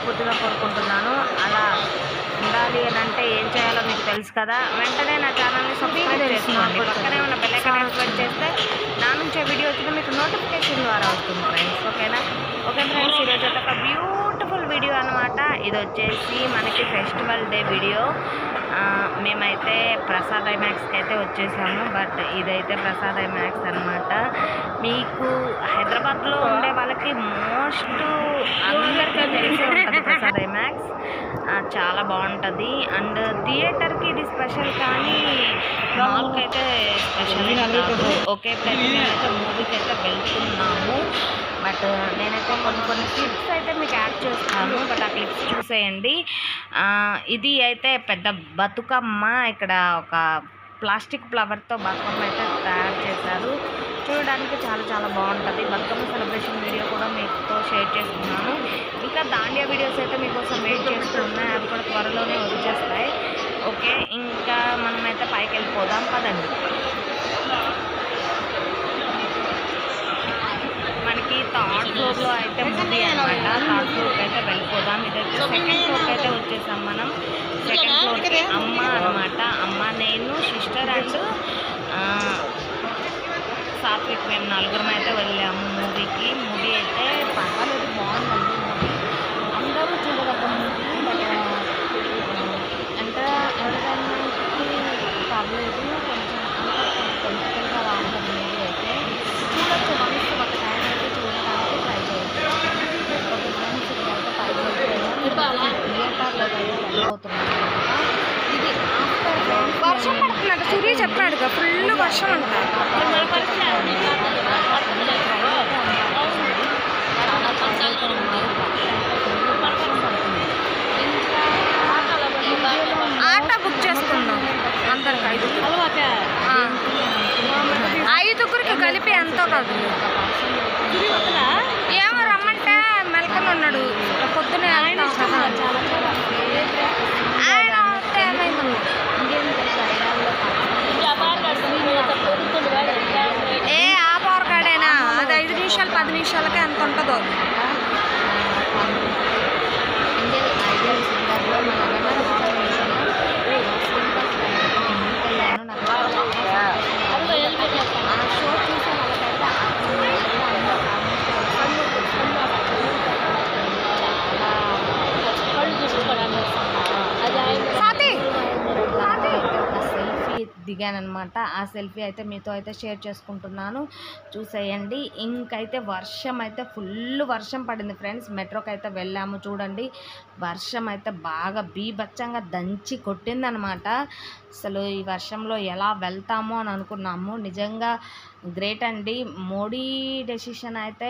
మనస్ఫూర్తిగా కోరుకుంటున్నాను అలా ఉండాలి అని అంటే ఏం చేయాలో మీకు తెలుసు కదా వెంటనే నా ఛానల్ని సబ్స్క్రైబ్ చేసుకోండి పక్కనే ఉన్న బెల్ ఐకాన్ యాక్టివేట్ చేస్తే నా నుంచి వీడియో వచ్చిన మీకు నోటిఫికేషన్ ద్వారా వస్తుంది ఫ్రెండ్స్ ఓకేనా ఓకే ఫ్రెండ్స్ ఈరోజు అయితే ఒక బ్యూటిఫుల్ వీడియో అనమాట ఇది వచ్చేసి మనకి ఫెస్టివల్ డే వీడియో ఆ, మేమైతే ప్రసాద్ ఐమాక్స్కి అయితే వచ్చేసాము బట్ ఇదైతే ప్రసాద్ ఐమాక్స్ అనమాట మీకు హైదరాబాద్లో ఉండే వాళ్ళకి మోస్ట్ అందరికీ తెలిసి ఉంటుంది ప్రసాద్ ఐమాక్స్ ఆ, చాలా బాగుంటుంది అండ్ థియేటర్కి ఇది స్పెషల్ కానీ మాల్కి అయితే స్పెషల్ కాదు ఓకే ప్లస్ మేమైతే మూవీకి అయితే వెళ్తున్నాము బట్ నేనైతే కొన్ని కొన్ని క్లిప్స్ అయితే మీకు యాడ్ చేస్తాను బట్ ఆ క్లిప్స్ చూసేయండి ఆ, ఇది అయితే పెద్ద బతుకమ్మ ఇక్కడ ఒక ప్లాస్టిక్ ఫ్లవర్తో బతుకమ్మ అయితే తయారు చేశారు చూడడానికి చాలా చాలా బాగుంటుంది బతుకమ్మ సెలబ్రేషన్ వీడియో కూడా మీతో షేర్ చేస్తున్నాను ఇంకా దాండియా వీడియోస్ అయితే మీకోసం వెయిట్ చేస్తూ ఉన్నాయి అవి కూడా త్వరలోనే వచ్చేస్తాయి ఓకే ఇంకా మనమైతే పైకి వెళ్ళిపోదాం పదండి మనకి థర్డ్ ఫ్లోర్లో అయితే మూవీ అనమాట థర్డ్ ఫ్లోర్కి అయితే వెళ్ళిపోదాం ఇదైతే సెకండ్ ఫ్లోర్కి అయితే వచ్చేసాం మనం సెకండ్ ఫ్లోర్కి అమ్మ అనమాట అమ్మ నేను సిస్టర్ అండ్ సాత్విక్ మేము నలుగురం అయితే వెళ్ళాము మూవీకి మూవీ అయితే పర్వాలేదు బాగుందండి మూవీ అందరూ చూడదగ్గ మూవీ బట్ ఎంత ఎంటర్టైన్మెంట్కి పర్లేదు కొంచెం అంత పొలిటికల్గా బాగుంటుంది మూవీ అయితే చూడొచ్చు మనసు ఒక టైం అయితే చూడడానికి ట్రై చేయొచ్చు ఒక ఫ్రెండ్స్ ఇక్కడైతే పైకి వెళ్ళిపోయాము థియేటర్లో అయితే వెళ్ళిపోతున్నాం అనమాట ఇది ఆఫ్టర్ వర్షం పడుతుందంట సూర్య చెప్పాడుగా ఫుల్ వర్షం అంట ఆటో బుక్ చేసుకుందాం అందరికి ఐదు ఐదుగురికి కలిపి ఎంతో కాదు ఏమో రమ్మంటే మెలకలు ఉన్నాడు పొద్దునే వెళ్తాం కదా ఆయన వస్తే ఏమైంది ఏ ఆ పవర్ కాడేనా అది ఐదు నిమిషాలు పది నిమిషాలకే ఎంత ఉంటుందో ఇండియన్ ఐడల్ సింగర్లో మన రమణ ఆ షో చూసే వాళ్ళకైతే సాతి ఒక సెల్ఫీ దిగానమాట ఆ సెల్ఫీ అయితే మీతో అయితే షేర్ చేసుకుంటున్నాను చూసేయండి ఇంకైతే వర్షం అయితే ఫుల్ వర్షం పడింది ఫ్రెండ్స్ మెట్రోకి అయితే వెళ్ళాము చూడండి వర్షం అయితే బాగా బీభత్సంగా దంచి కొట్టిందనమాట అసలు ఈ వర్షంలో ఎలా వెళ్తామో అని అనుకున్నాము నిజంగా గ్రేట్ అండి మోడీ డెసిషన్ అయితే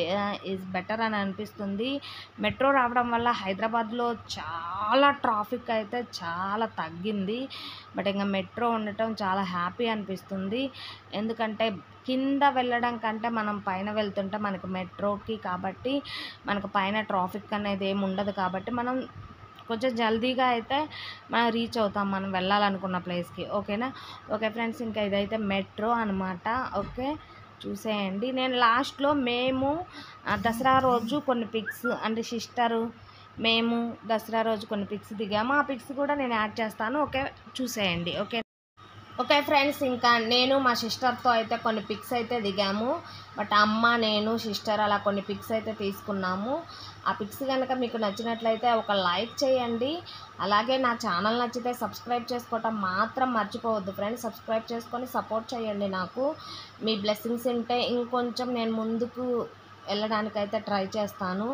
ఈజ్ బెటర్ అని అనిపిస్తుంది మెట్రో రావడం వల్ల హైదరాబాద్లో చాలా ట్రాఫిక్ అయితే చాలా తగ్గింది బట్ ఇంకా మెట్రో ఉండటం చాలా హ్యాపీ అనిపిస్తుంది ఎందుకంటే కింద వెళ్ళడం కంటే మనం పైన వెళ్తుంటే మనకి మెట్రోకి కాబట్టి మనకు పైన ట్రాఫిక్ అనేది ఏమి ఉండదు కాబట్టి మనం కొంచెం జల్దీగా అయితే మనం రీచ్ అవుతాం మనం వెళ్ళాలనుకున్న ప్లేస్కి ఓకేనా ఓకే ఫ్రెండ్స్ ఇంకా ఇదైతే మెట్రో అనమాట ఓకే చూసేయండి నేను లాస్ట్లో మేము ఆ, దసరా రోజు కొన్ని పిక్స్ అంటే సిస్టరు మేము దసరా రోజు కొన్ని పిక్స్ దిగాము ఆ పిక్స్ కూడా నేను యాడ్ చేస్తాను ఓకే చూసేయండి ఓకే ఓకే ఫ్రెండ్స్ ఇంకా నేను మా సిస్టర్తో అయితే కొన్ని పిక్స్ అయితే దిగాము బట్ అమ్మ నేను సిస్టర్ అలా కొన్ని పిక్స్ అయితే తీసుకున్నాము ఆ పిక్స్ కనుక మీకు నచ్చినట్లయితే ఒక లైక్ చేయండి అలాగే నా ఛానల్ నచ్చితే సబ్స్క్రైబ్ చేసుకోవటం మాత్రం మర్చిపోవద్దు ఫ్రెండ్స్ సబ్స్క్రైబ్ చేసుకొని సపోర్ట్ చేయండి నాకు మీ బ్లెస్సింగ్స్ ఉంటే ఇంకొంచెం నేను ముందుకు వెళ్ళడానికైతే ట్రై చేస్తాను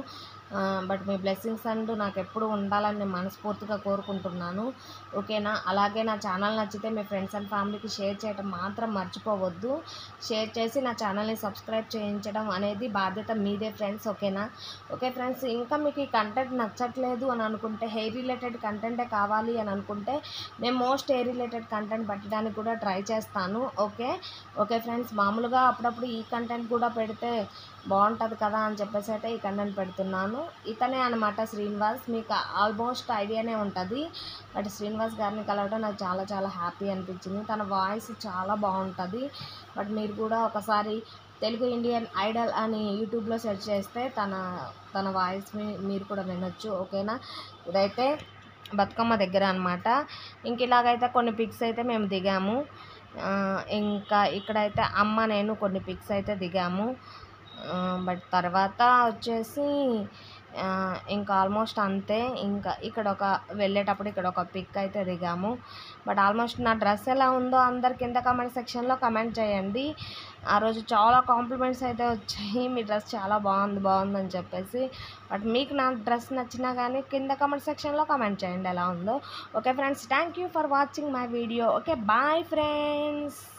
బట్ మీ బ్లెస్సింగ్స్ అంటూ నాకు ఎప్పుడు ఉండాలని నేను మనస్ఫూర్తిగా కోరుకుంటున్నాను ఓకేనా అలాగే నా ఛానల్ నచ్చితే మీ ఫ్రెండ్స్ అండ్ ఫ్యామిలీకి షేర్ చేయడం మాత్రం మర్చిపోవద్దు షేర్ చేసి నా ఛానల్ని సబ్స్క్రైబ్ చేయించడం అనేది బాధ్యత మీదే ఫ్రెండ్స్ ఓకేనా ఓకే ఫ్రెండ్స్ ఇంకా మీకు ఈ కంటెంట్ నచ్చట్లేదు అని అనుకుంటే హెయిర్ రిలేటెడ్ కంటెంటే కావాలి అని అనుకుంటే నేను మోస్ట్ హెయిర్ రిలేటెడ్ కంటెంట్ పెట్టడానికి కూడా ట్రై చేస్తాను ఓకే ఓకే ఫ్రెండ్స్ మామూలుగా అప్పుడప్పుడు ఈ కంటెంట్ కూడా పెడితే బాగుంటుంది కదా అని చెప్పేసి అయితే ఈ కంటెంట్ పెడుతున్నాను ఇతనే అనమాట శ్రీనివాస్ మీకు ఆల్మోస్ట్ ఐడియానే ఉంటుంది బట్ శ్రీనివాస్ గారిని కలవడం నాకు చాలా చాలా హ్యాపీ అనిపించింది తన వాయిస్ చాలా బాగుంటుంది బట్ మీరు కూడా ఒకసారి తెలుగు ఇండియన్ ఐడల్ అని యూట్యూబ్లో సెర్చ్ చేస్తే తన తన వాయిస్ని మీరు కూడా వినొచ్చు ఓకేనా ఇదైతే బతుకమ్మ దగ్గర అనమాట ఇంక ఇలాగైతే కొన్ని పిక్స్ అయితే మేము దిగాము ఆ, ఇంకా ఇక్కడైతే అమ్మ నేను కొన్ని పిక్స్ అయితే దిగాము బట్ తర్వాత వచ్చేసి ఆ, ఇంకా ఆల్మోస్ట్ అంతే ఇంకా ఇక్కడ ఒక వెళ్ళేటప్పుడు ఇక్కడ ఒక పిక్ అయితే దిగాము బట్ ఆల్మోస్ట్ నా డ్రెస్ ఎలా ఉందో అందరు కింద కమెంట్ సెక్షన్లో కమెంట్ చేయండి ఆ రోజు చాలా కాంప్లిమెంట్స్ అయితే వచ్చాయి మీ డ్రెస్ చాలా బాగుంది బాగుందని చెప్పేసి బట్ మీకు నా డ్రెస్ నచ్చినా కానీ కింద కమెంట్ సెక్షన్లో కమెంట్ చేయండి ఎలా ఉందో okay friends thank you for watching my video okay bye friends